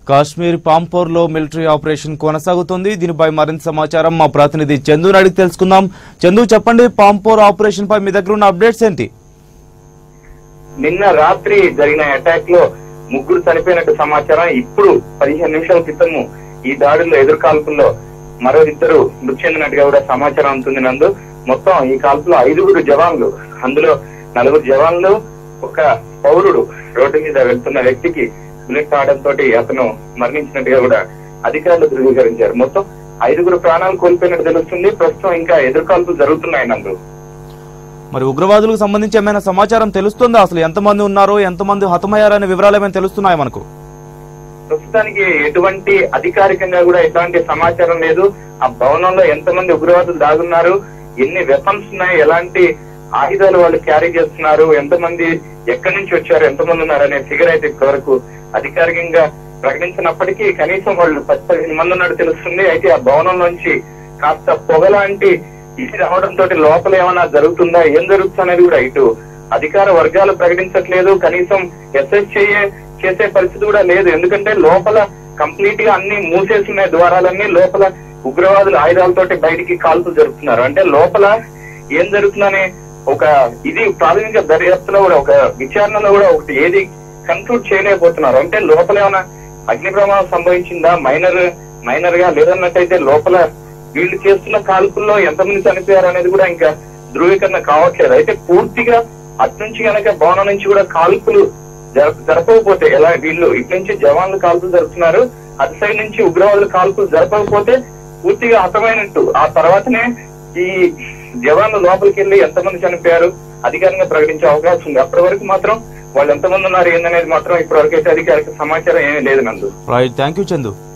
Kashmir పాంపోర్లో military operation కొనసాగుతుంది దీనిపై మరింత సమాచారం మా ప్రతినిధి చందుని అడిగి తెలుసుకుందాం చందు చెప్పండి పాంపోర్ ఆపరేషన్ పై మీ దగ్గర ఉన్న అప్డేట్స్ ఏంటి నిన్న రాత్రి జరిగిన అటాక్ లో ముగ్గురు చనిపోయినట్టు సమాచారం ఇప్పుడు పదిహేను నిమిషాల క్రితము ఈ దాడుల్లో ఎదురు కాల్పుల్లో మరో ఇద్దరు మృతి చెందినట్టుగా కూడా సమాచారం ఉంటుంది నందు మొత్తం ఈ కాల్పులో ఐదుగురు జవాన్లు అందులో నలుగురు జవాన్లు ఒక పౌరుడు రోడ్డు మీద వెళ్తున్న వ్యక్తికి బుల్లెట్ కావడంతో అతను మరణించినట్టుగా కూడా అధికారులు ధృవీకరించారు మొత్తం ఐదుగురు ప్రాణాలు కోల్పోయినట్టు తెలుస్తుంది ప్రస్తుతం ఇంకా ఎదురు కాల్పులు జరుగుతున్నాయి నందు మరి ఉగ్రవాదులకు సంబంధించి ఏమైనా సమాచారం తెలుస్తుందా అసలు ఎంతమంది ఉన్నారో ఎంతమంది హతమయ్యారనే వివరాలు ఏమైనా తెలుస్తున్నాయి మనకు ప్రస్తుతానికి ఎటువంటి అధికారికంగా కూడా ఎలాంటి సమాచారం లేదు ఆ భవనంలో ఎంతమంది ఉగ్రవాదులు దాగున్నారు ఎన్ని వెపన్స్ ఉన్నాయి ఎలాంటి ఆయుధాలు వాళ్ళు క్యారీ చేస్తున్నారు ఎంతమంది ఎక్కడి నుంచి వచ్చారు ఎంతమంది ఉన్నారు అనే ఫిగర్ అయితే ఇప్పటివరకు అధికారికంగా ప్రకటించినప్పటికీ కనీసం వాళ్ళు పది పదిహేను మంది ఉన్నట్టు తెలుస్తుంది అయితే ఆ భవనం నుంచి కాస్త పొగ లాంటి ఇది రావడంతో లోపల ఏమైనా జరుగుతుందా ఏం జరుగుతుంది అనేది కూడా ఇటు అధికార వర్గాలు ప్రకటించట్లేదు కనీసం ఎస్ఎస్ చేయే చేసే పరిస్థితి కూడా లేదు ఎందుకంటే లోపల కంప్లీట్ గా అన్ని మూసేసిన ద్వారాలన్నీ లోపల ఉగ్రవాదులు ఆయుధాలతోటి బయటికి కాల్పులు జరుపుతున్నారు అంటే లోపల ఏం జరుగుతుందనే ఒక ఇది ప్రాథమిక దర్యాప్తులో కూడా ఒక విచారణలో కూడా ఒకటి ఏది కన్క్లూడ్ చేయలేకపోతున్నారు అంటే లోపల ఏమైనా అగ్ని ప్రమాదం సంభవించిందా మైనర్ మైనర్ గా లేదన్నట్టయితే లోపల వీళ్ళు చేస్తున్న కాల్పుల్లో ఎంతమంది చనిపోయారు అనేది కూడా ఇంకా ధృవీకరణ కావట్లేదు అయితే పూర్తిగా అటు నుంచి కనుక భవనం నుంచి కూడా కాల్పులు జరప- జరపకపోతే ఎలా వీళ్ళు ఇటు నుంచి జవాన్లు కాల్పులు జరుపుతున్నారు అటు సైడ్ నుంచి ఉగ్రవాదులు కాల్పులు జరపకపోతే పూర్తిగా హతమైనట్టు ఆ తర్వాతనే ఈ జవాన్లు లోపలికి వెళ్ళి ఎంతమంది చనిపోయారు అధికారంగా ప్రకటించే అవకాశం ఉంది అప్పటి వరకు మాత్రం వాళ్ళు ఎంతమంది ఉన్నారు ఏందనేది మాత్రం ఇప్పటి వరకు అయితే అధికారిక సమాచారం ఏమీ లేదు నందు రైట్ థ్యాంక్ యూ చందు